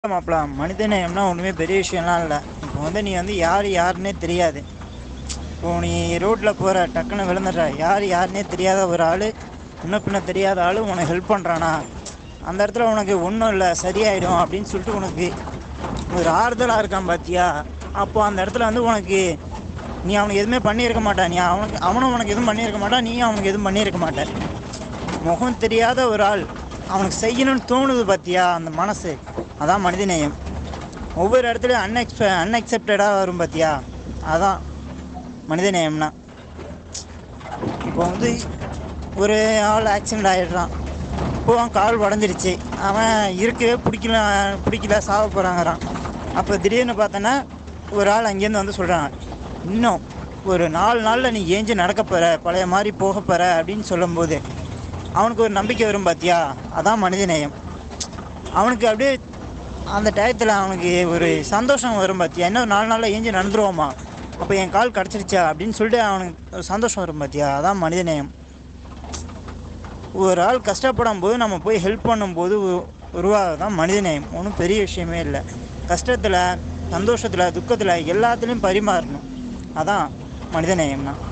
மாப்பிள மனிதநேயம்னா ஒன்றுமே பெரிய விஷயம்லாம் இல்லை இப்போ வந்து நீ வந்து யார் யாருன்னே தெரியாது இப்போ நீ ரோட்டில் போகிற டக்குன்னு விழுந்துடுற யார் யாருன்னே தெரியாத ஒரு ஆள் முன்ன பின்ன தெரியாத ஆள் உனக்கு ஹெல்ப் பண்ணுறானா அந்த இடத்துல உனக்கு ஒன்றும் இல்லை சரியாயிடும் அப்படின்னு சொல்லிட்டு உனக்கு ஒரு ஆறுதலாக இருக்கான் பார்த்தியா அப்போ அந்த இடத்துல வந்து உனக்கு நீ அவனுக்கு எதுவுமே பண்ணியிருக்க மாட்டா நீ அவனுக்கு அவனும் உனக்கு எதுவும் பண்ணியிருக்க மாட்டான் நீயும் அவனுக்கு எதுவும் பண்ணியிருக்க மாட்ட முகம் தெரியாத ஒரு ஆள் அவனுக்கு செய்யணும்னு தோணுது பார்த்தியா அந்த மனசு அதான் மனிதநேயம் ஒவ்வொரு இடத்துலையும் அன்எக்ஸ்பெ அன்அக்செப்டடாக வரும் பார்த்தியா அதான் மனிதநேயம்னா இப்போ வந்து ஒரு ஆள் ஆக்சிடெண்ட் ஆகிடுறான் இப்போ அவன் கால் உடஞ்சிருச்சு அவன் இருக்கவே பிடிக்கல பிடிக்கல சாக போகிறாங்கிறான் அப்போ திடீர்னு பார்த்தோன்னா ஒரு ஆள் அங்கேருந்து வந்து சொல்கிறான் இன்னும் ஒரு நாலு நாளில் நீ ஏஞ்சி நடக்க போகிற பழைய மாதிரி போக போகிற அப்படின்னு சொல்லும்போது அவனுக்கு ஒரு நம்பிக்கை வரும் பார்த்தியா அதான் மனிதநேயம் அவனுக்கு அப்படியே அந்த டயத்தில் அவனுக்கு ஒரு சந்தோஷம் வரும் பார்த்தியா இன்னும் நாலு நாளில் ஏஞ்சி நடந்துருவோமா அப்போ என் கால் கிடச்சிருச்சா அப்படின்னு சொல்லிட்டு அவனுக்கு ஒரு சந்தோஷம் வரும் பார்த்தியா அதான் மனிதநேயம் ஒரு ஆள் கஷ்டப்படும் போது நம்ம போய் ஹெல்ப் பண்ணும்போது உ- உருவாகதான் மனிதநேயம் ஒன்றும் பெரிய விஷயமே இல்லை கஷ்டத்தில் சந்தோஷத்தில் துக்கத்தில் எல்லாத்துலேயும் பரிமாறணும் அதான் மனிதநேயம்னா